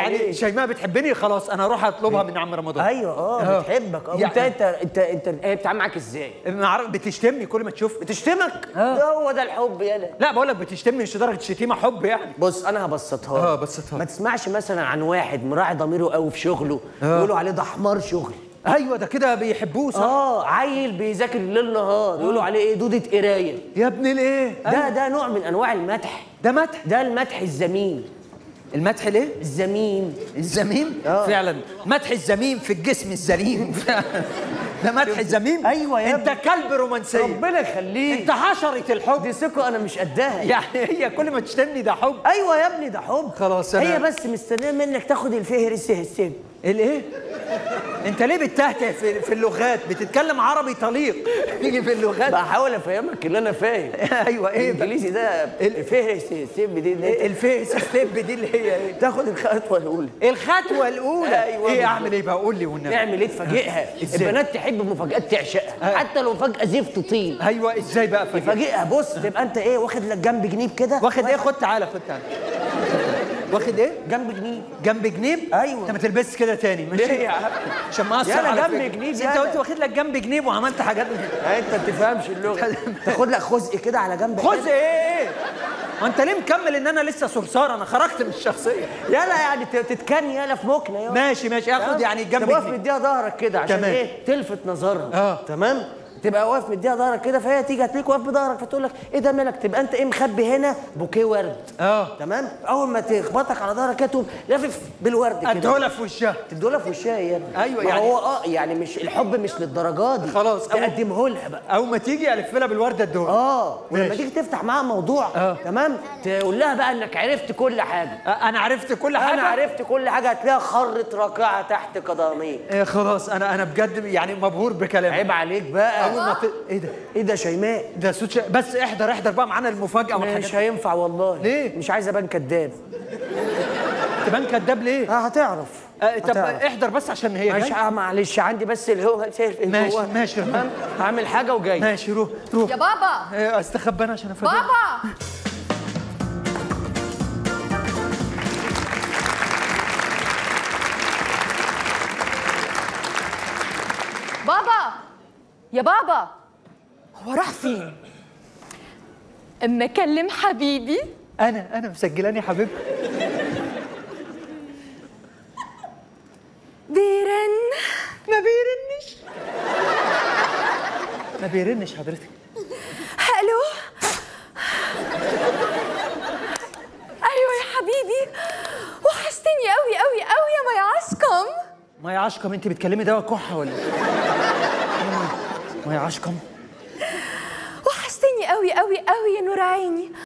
يعني إيه؟ شيماء بتحبني خلاص انا اروح اطلبها من عم رمضان ايوه اه آه. بتحبك اه يعني- انت انت انت انت هي بتتعامل معاك ازاي؟ ما أعرف- بتشتمني كل ما تشوف بتشتمك؟ آه. ده هو ده الحب يالا لا بقول لك بتشتمني مش لدرجه شتيمه حب يعني بص انا هبسطها اه، لك. بسطها. ما تسمعش مثلا عن واحد مراعي ضميره قوي في شغله يقولوا عليه ده حمار شغل ايوه ده كده بيحبوه صح اه عيل بيذاكر الليل نهار يقولوا عليه ايه دوده قرايه يا ابن الايه ده ده نوع من انواع المدح ده مدح ده المدح الذميم المدح ليه الذميم الزميم آه. فعلا مدح الزميم في الجسم السليم ده مدح الزميم أيوة يا انت كلب رومانسيه ربنا يخليك انت حشره الحب دي ثقه انا مش قدها يعني هي كل ما تشتمني ده حب ايوه يا ابني ده حب خلاص أنا- هي بس مستنيه منك تاخد الفهرس السن الايه انت ليه بتهته في, في اللغات بتتكلم عربي طليق تيجي في اللغات بحاول افهمك اللي انا فاهم ايوه ايه بقى؟ الانجليزي ده الفهرس السن دي اللي إيه انت الفيس ستيب دي اللي هي ايه تاخد الخطوه الاولى الخطوه الاولى أيوة ايه بالظبط. اعمل ايه بقى قول لي والنبي اعمل ايه تفاجئها إزاي؟ البنات تحب المفاجآت تعشقها حتى لو مفاجاه زفت طين ايوه ازاي بقى فاجئ تفاجئها بص تبقى انت ايه واخد لك جنب جنيب كده واخد ايه خد تعالى خد تعالى واخد ايه جنب جنيب جنب جنيب أيوة. انت ما تلبسش كده تاني ماشي ليه يا عم؟ عشان ما اقصر يلا على جنب فكرة. جنيب بس انت يلا. قلت واخد لك جنب جنيب وعملت حاجات انت ما بتفهمش اللغه تاخد لك خزق كده على جنب خذ ايه ايه ما انت ليه مكمل ان انا لسه صرصار انا خرجت من الشخصيه يلا يعني ت- تتكني يلا في مكنه يلا ماشي ماشي اخد يعني جنب تبقى واقف جنيب مديها ظهرك كده عشان تمام. ايه تلفت نظرها اه. تمام تبقى واقف مديها ظهرك كده فهي تيجي هتلاقيك واقف بظهرك فتقول لك ايه ده مالك تبقى انت ايه مخبي هنا بوكيه ورد اه. تمام اول ما تخبطك على ظهرك كده تقوم لافف بالورد كده ادولها في وشها تدولها في وشها يا ابني أيوة ما يعني- هو اه يعني مش الحب مش للدرجه دي خلاص، أول- تقدمه لها بقى اول ما تيجي الف لها بالورده الدول اه ولما ماشي. تيجي تفتح معاها موضوع اه. تمام تقول لها بقى انك عرفت كل حاجه انا عرفت كل حاجه انا عرفت كل حاجه هتلاقيها خرت راكعه تحت قدميه إيه خلاص انا انا بجد يعني مبهور بكلامك عيب عليك بقى اول ما ت... ايه ده ايه ده شيماء ده صوت شا... بس احضر احضر بقى معانا المفاجاه والحاجات مش هينفع والله ليه؟ مش عايز ابان كداب تبان كداب ليه اه هتعرف آه طب هتعرف. احضر بس عشان هي مش جاية. آه معلش عندي بس اللي هو شايف اللي ماشي، هو ماشي. تمام؟ هعمل حاجه وجاي ماشي روح روح يا بابا إيه، استخبى انا عشان افاجئك بابا بابا يا بابا هو راح فين؟ اما اكلم حبيبي انا انا مسجلاني حبيبتي بيرن ما بيرنش ما بيرنش حضرتك الو ايوه يا حبيبي وحشتني قوي قوي قوي يا مي عشقم ما يا عشقم انت بتكلمي دواء كحه ولا إيه؟ ما يا عشقم وحشتني قوي قوي قوي يا نور عيني